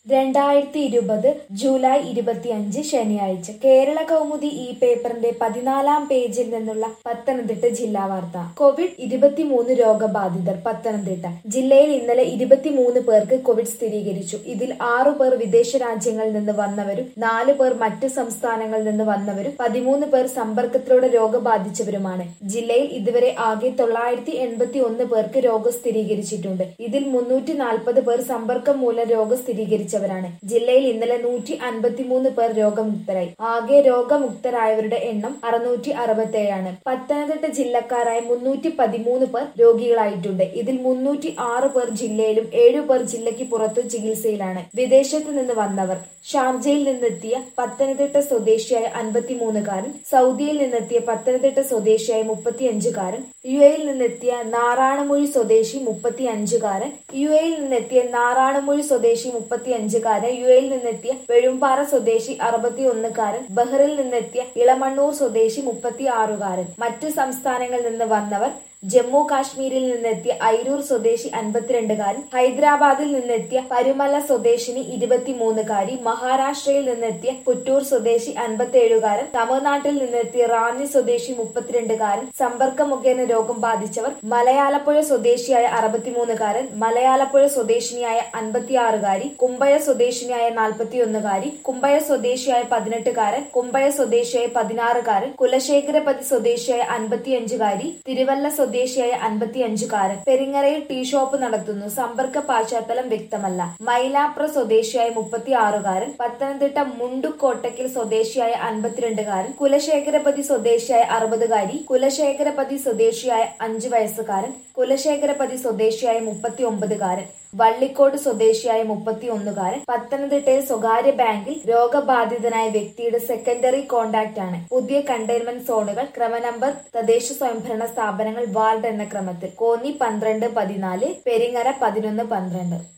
രണ്ടായിരത്തി ഇരുപത് ജൂലൈ ഇരുപത്തിയഞ്ച് ശനിയാഴ്ച കേരള കൗമുദി ഈ പേപ്പറിന്റെ പതിനാലാം പേജിൽ നിന്നുള്ള പത്തനംതിട്ട ജില്ലാ വാർത്ത കോവിഡ് ഇരുപത്തിമൂന്ന് രോഗബാധിതർ പത്തനംതിട്ട ജില്ലയിൽ ഇന്നലെ ഇരുപത്തിമൂന്ന് പേർക്ക് കോവിഡ് സ്ഥിരീകരിച്ചു ഇതിൽ ആറു പേർ വിദേശ രാജ്യങ്ങളിൽ നിന്ന് വന്നവരും നാലു പേർ മറ്റ് സംസ്ഥാനങ്ങളിൽ നിന്ന് വന്നവരും പതിമൂന്ന് പേർ സമ്പർക്കത്തിലൂടെ രോഗം ബാധിച്ചവരുമാണ് ജില്ലയിൽ ഇതുവരെ ആകെ തൊള്ളായിരത്തി എൺപത്തി ഒന്ന് പേർക്ക് രോഗം സ്ഥിരീകരിച്ചിട്ടുണ്ട് ഇതിൽ മുന്നൂറ്റി നാൽപ്പത് പേർ സമ്പർക്കം മൂലം രോഗം സ്ഥിരീകരിച്ചവരാണ് ജില്ലയിൽ ഇന്നലെ നൂറ്റി അൻപത്തിമൂന്ന് പേർ രോഗമുക്തരായി ആകെ രോഗമുക്തരായവരുടെ എണ്ണം അറുന്നൂറ്റി അറുപത്തേഴാണ് പത്തനംതിട്ട ജില്ലക്കാരായ മുന്നൂറ്റി പതിമൂന്ന് പേർ രോഗികളായിട്ടുണ്ട് ഇതിൽ മുന്നൂറ്റി ആറ് പേർ ജില്ലയിലും ഏഴു പേർ ജില്ലയ്ക്ക് പുറത്തും ചികിത്സയിലാണ് വിദേശത്ത് നിന്ന് വന്നവർ ഷാർജയിൽ നിന്നെത്തിയ പത്തനംതിട്ട സ്വദേശിയായ അൻപത്തിമൂന്നുകാരൻ സൗദിയിൽ നിന്നെത്തിയ പത്തനംതിട്ട സ്വദേശിയായ മുപ്പത്തിയഞ്ചുകാരൻ യു എയിൽ നിന്നെത്തിയ നാറാണമൊഴി സ്വദേശി മുപ്പത്തിയഞ്ചുകാരൻ യു എയിൽ നിന്നെത്തിയ നാറാണമൊഴി സ്വദേശി മുപ്പത്തിയഞ്ചുകാരൻ യു എയിൽ നിന്നെത്തിയ വെഴുമ്പാറ സ്വദേശി അറുപത്തിയൊന്നുകാരൻ ബഹ്റിൽ നിന്നെത്തിയ ഇളമണ്ണൂർ സ്വദേശി മുപ്പത്തിയാറുകാരൻ മറ്റ് സംസ്ഥാനങ്ങളിൽ നിന്ന് വന്നവർ ജമ്മു കാശ്മീരിൽ നിന്നെത്തിയ ഐരൂർ സ്വദേശി അൻപത്തിരണ്ടുകാരൻ ഹൈദരാബാദിൽ നിന്നെത്തിയ പരുമല സ്വദേശിനി ഇരുപത്തിമൂന്നുകാരി മഹാരാഷ്ട്രയിൽ നിന്നെത്തിയ പുറ്റൂർ സ്വദേശി അൻപത്തിയേഴുകാരൻ തമിഴ്നാട്ടിൽ നിന്നെത്തിയ റാന്നി സ്വദേശി മുപ്പത്തിരണ്ടുകാരൻ സമ്പർക്ക മുഖേന രോഗം ബാധിച്ചവർ മലയാളപ്പുഴ സ്വദേശിയായ അറുപത്തിമൂന്നുകാരൻ മലയാളപ്പുഴ സ്വദേശിനിയായ അൻപത്തിയാറുകാരി കുമ്പഴ സ്വദേശിനിയായ നാൽപ്പത്തിയൊന്നുകാരി കുമ്പഴ സ്വദേശിയായ പതിനെട്ടുകാരൻ കുമ്പഴ സ്വദേശിയായ പതിനാറുകാരൻ കുലശേഖരപതി സ്വദേശിയായ അൻപത്തിയഞ്ചുകാരി തിരുവല്ല സ്വദേശിയായ അൻപത്തിയഞ്ചുകാരൻ പെരിങ്ങരയിൽ ടീ ഷോപ്പ് നടത്തുന്നു സമ്പർക്ക പശ്ചാത്തലം വ്യക്തമല്ല മൈലാപ്ര സ്വദേശിയായ മുപ്പത്തിയാറുകാരൻ പത്തനംതിട്ട മുണ്ടുകോട്ടയ്ക്കൽ സ്വദേശിയായ അൻപത്തിരണ്ടുകാരൻ കുലശേഖരപതി സ്വദേശിയായ അറുപതുകാരി കുലശേഖരപതി സ്വദേശിയായ അഞ്ചു വയസ്സുകാരൻ കുലശേഖരപതി സ്വദേശിയായ മുപ്പത്തി ഒമ്പതുകാരൻ വള്ളിക്കോട് സ്വദേശിയായ മുപ്പത്തിയൊന്നുകാരൻ പത്തനംതിട്ടയിൽ സ്വകാര്യ ബാങ്കിൽ രോഗബാധിതനായ വ്യക്തിയുടെ സെക്കൻഡറി കോണ്ടാക്ട് ആണ് പുതിയ കണ്ടെയ്ൻമെന്റ് സോണുകൾ ക്രമനമ്പർ തദ്ദേശ സ്വയംഭരണ സ്ഥാപനങ്ങൾ വാർഡ് എന്ന ക്രമത്തിൽ കോന്നി പന്ത്രണ്ട് പതിനാല് പെരിങ്ങര പതിനൊന്ന് പന്ത്രണ്ട്